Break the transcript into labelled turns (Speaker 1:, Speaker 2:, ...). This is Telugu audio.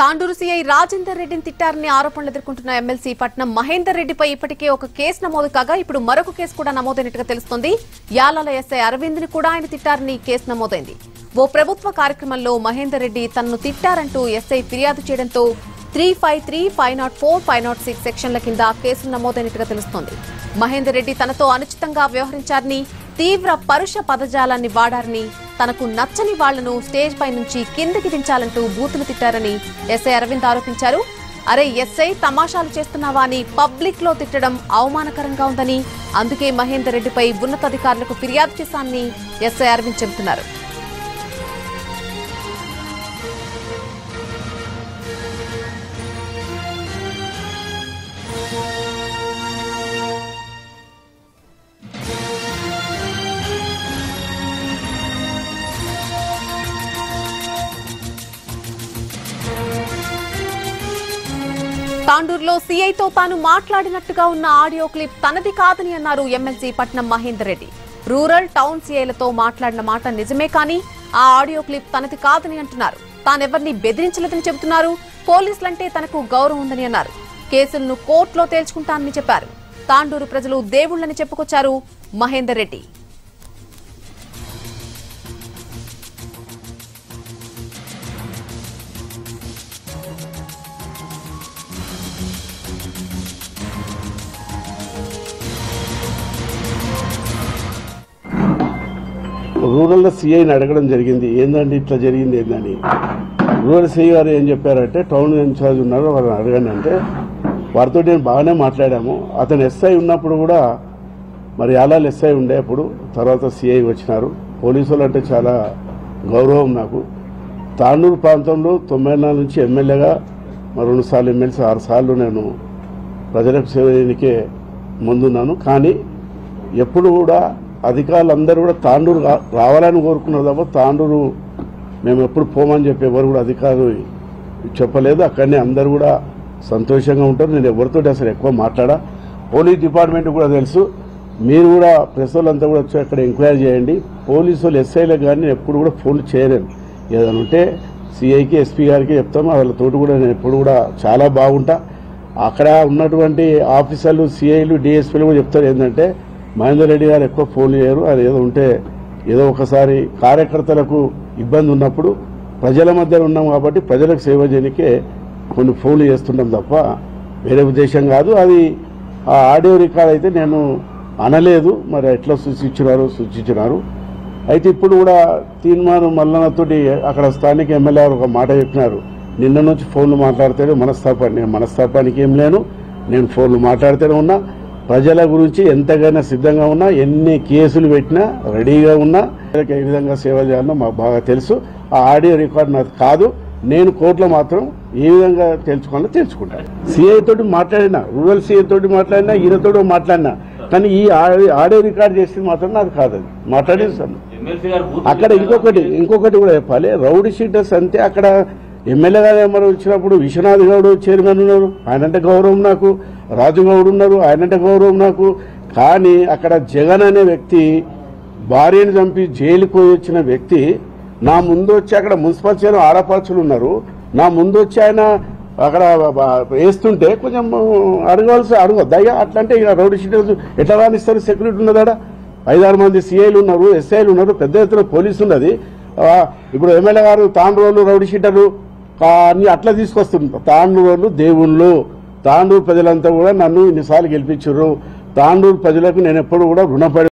Speaker 1: తాండూరు సీఐ రాజేందర్ రెడ్డిని తిట్టారని ఆరోపణలు ఎదుర్కొంటున్న ఎమ్మెల్సీ పట్నం మహేందర్ రెడ్డిపై ఇప్పటికే ఒక కేసు నమోదు కాగా ఇప్పుడు మరొక కేసు కూడా నమోదైనట్టుగా తెలుస్తోంది యాలాల ఎస్ఐ అరవింద్ ని కూడా ఆయన తిట్టారని కేసు నమోదైంది ఓ ప్రభుత్వ కార్యక్రమంలో మహేందర్ రెడ్డి తనను తిట్టారంటూ ఎస్ఐ ఫిర్యాదు చేయడంతో three five three five nought four five nought six సెక్షన్ల కింద కేసులు నమోదైనట్టుగా తెలుస్తోంది మహేందర్ రెడ్డి తనతో అనుచితంగా వ్యవహరించారని తీవ్ర పరుష పదజాలాన్ని వాడారని తనకు నచ్చని వాళ్లను స్టేజ్ పై నుంచి కిందికి దించాలంటూ బూతులు తిట్టారని ఎస్ఐ అరవింద్ ఆరోపించారు అరే ఎస్ఐ తమాషాలు చేస్తున్నావా అని పబ్లిక్ లో తిట్టడం అవమానకరంగా ఉందని అందుకే మహేందర్ రెడ్డిపై ఉన్నతాధికారులకు ఫిర్యాదు చేశానని ఎస్ఐ అరవింద్ చెబుతున్నారు తాండూరులో సీఐతో తాను మాట్లాడినట్టుగా ఉన్న ఆడియో క్లిప్ తనది కాదని అన్నారు MLC Patnam Mahender Reddy rural town సీఐలతో మాట్లాడిన మాట నిజమే కానీ ఆ ఆడియో క్లిప్ తనది కాదని అంటున్నారు తానెవరిని బెదిరించలేదని చెబుతున్నారు పోలీసులంటే తనకు గౌరవం ఉందని అన్నారు కేసులను కోర్టులో తేల్చుకుంటానని చెప్పారు తాండూరు ప్రజలు దేవుళ్లని చెప్పుకొచ్చారు మహేందర్ రెడ్డి
Speaker 2: రూరల్ సిఐని అడగడం జరిగింది ఏందండి ఇట్లా జరిగింది ఏందని రూరల్ సిఐ గారు ఏం చెప్పారంటే టౌన్ ఇన్ఛార్జ్ ఉన్నారు వాళ్ళని అడగండి అంటే వారితో నేను బాగానే మాట్లాడాము అతను ఎస్ఐ ఉన్నప్పుడు కూడా మరి యాలాల్ ఎస్ఐ ఉండే అప్పుడు తర్వాత సిఐ వచ్చినారు పోలీసులు అంటే చాలా గౌరవం నాకు తాండూరు ప్రాంతంలో తొంభై నాలుగు నుంచి ఎమ్మెల్యేగా మరి రెండు సార్లు ఎమ్మెల్సీ ఆరు సార్లు నేను ప్రజలకు సేవ చేయడానికే ముందున్నాను కానీ ఎప్పుడు కూడా అధికారులందరూ కూడా తాండూరు రా- రావాలని కోరుకున్నారు తప్ప తాండూరు మేము ఎప్పుడు పోమని చెప్పి ఎవరు కూడా అధికారులు చెప్పలేదు అక్కడనే అందరూ కూడా సంతోషంగా ఉంటారు నేను ఎవరితో అసలు ఎక్కువ మాట్లాడా పోలీస్ డిపార్ట్మెంట్ కూడా తెలుసు మీరు కూడా ప్రెస్ వాళ్ళంతా కూడా వచ్చి అక్కడ ఎంక్వైరీ చేయండి పోలీసులు ఎస్ఐలకు కానీ నేను ఎప్పుడు కూడా ఫోన్ చేయలేను ఏదైనా ఉంటే సిఐకి ఎస్పీ గారికి చెప్తాము వాళ్ళతోటి కూడా నేను ఎప్పుడు కూడా చాలా బాగుంటా అక్కడ ఉన్నటువంటి ఆఫీసర్లు సిఐలు డిఎస్పీలు కూడా చెప్తారు ఏంటంటే మహేందర్ రెడ్డి గారు ఎక్కువ ఫోన్ చేయరు అది ఏదో ఉంటే ఏదో ఒకసారి కార్యకర్తలకు ఇబ్బంది ఉన్నప్పుడు ప్రజల మధ్య ఉన్నాం కాబట్టి ప్రజలకు సేవ చేయడానికే కొన్ని ఫోన్లు చేస్తుంటాం తప్ప వేరే ఉద్దేశం కాదు అది ఆ ఆడియో రికార్డ్ అయితే నేను అనలేదు మరి ఎట్లా సూచించినారు సూచించినారు అయితే ఇప్పుడు కూడా తీర్మానం మల్లన్నతోటి అక్కడ స్థానిక ఎమ్మెల్యే గారు ఒక మాట చెప్పినారు నిన్న నుంచి ఫోన్లు మాట్లాడితేనే మనస్తాపాన్ని నేను మనస్తాపానికి ఏం లేను నేను ఫోన్లు మాట్లాడితేనే ఉన్నా ప్రజల గురించి ఎంతగానో సిద్ధంగా ఉన్నా ఎన్ని కేసులు పెట్టినా రెడీగా ఉన్నా ప్రజలకు ఏ విధంగా సేవ చేయాలో మాకు బాగా తెలుసు ఆ ఆడియో రికార్డ్ నాకు కాదు నేను కోర్టులో మాత్రం ఏ విధంగా తెలుసుకోవాలో తెలుసుకుంటాను సిఐ తోటి మాట్లాడినా రూరల్ సిఐ తోటి మాట్లాడినా ఈయనతోటి మాట్లాడినా కానీ ఈ ఆడియో ఆడియో రికార్డ్ చేసింది మాత్రం నాకు కాదు అది మాట్లాడేస్తాను
Speaker 3: ఎమ్మెల్సీ గారు బూత్
Speaker 2: అక్కడ ఇంకొకటి ఇంకొకటి కూడా చెప్పాలి రౌడీ షీటర్స్ అంతే అక్కడ ఎమ్మెల్యే గారు ఏమన్నా వచ్చినప్పుడు విశ్వనాథ్ గౌడ్ చైర్మన్ ఉన్నారు ఆయనంటే గౌరవం నాకు రాజు గౌడ్ ఉన్నారు ఆయనంటే గౌరవం నాకు కానీ అక్కడ జగన్ అనే వ్యక్తి భార్యను చంపి జైలుకు పోయి వచ్చిన వ్యక్తి నా ముందు వచ్చి అక్కడ మున్సిపల్ చైర్మన్ ఆడపడుచులు ఉన్నారు నా ముందు వచ్చి ఆయన అక్కడ బ- వేస్తుంటే కొంచెం అడగవలసి అడగద్దు అయ్యా అట్లంటే ఇక రౌడీ షీటర్స్ ఎట్లా రానిస్తారు సెక్యూరిటీ ఉన్నదాడా ఐదారు మంది సిఐలు ఉన్నారు ఎస్ఐలు ఉన్నారు పెద్ద ఎత్తున పోలీసు ఉన్నది ఆ, ఇప్పుడు ఎమ్మెల్యే గారు తాండ్రోలు రౌడీ షీటర్లు ఆ, అన్ని అట్లా తీసుకొస్తుంటారు తాండ్రోలు దేవుళ్ళు తాండూరు ప్రజలంతా కూడా నన్ను ఇన్నిసార్లు గెలిపించారు తాండూరు ప్రజలకు నేను ఎప్పుడు కూడా రుణపడి